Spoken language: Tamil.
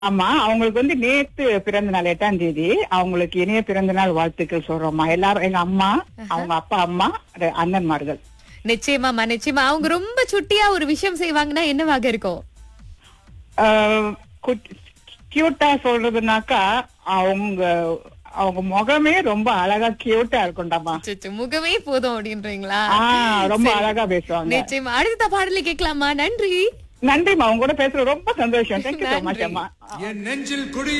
ஆமா அவங்களுக்கு வந்து நேத்து பிறந்த நாள் எட்டாம் தேதி அவங்களுக்கு இனிய பிறந்த நாள் வாழ்த்துக்கள் சொல்றோம்மா எல்லாரும் எங்க அம்மா அவங்க அப்பா அம்மா ரெ- அண்ணன்மார்கள் நிச்சயமாமா நிச்சயமா அவங்க ரொம்ப சுட்டியா ஒரு விஷயம் செய்வாங்கன்னா என்னவாக இருக்கும் கியூட்டா சொல்றதுனாக்கா அவங்க அவங்க முகமே ரொம்ப அழகா கியூட்டா இருக்கும்டாமா அச்சச்சோ, முகமே போதும் அப்படின்றீங்களா ஆஹ் ரொம்ப சரி. அழகா பேசுவாங்க நிச்சயமா அடுத்த பாடலை கேட்கலாமா நன்றி நன்றிமா அவங்க கூட பேசுறது ரொம்ப சந்தோஷம் தேங்க்யூ சோ மச் நன்றி. அம்மா என் நெஞ்சில் குடி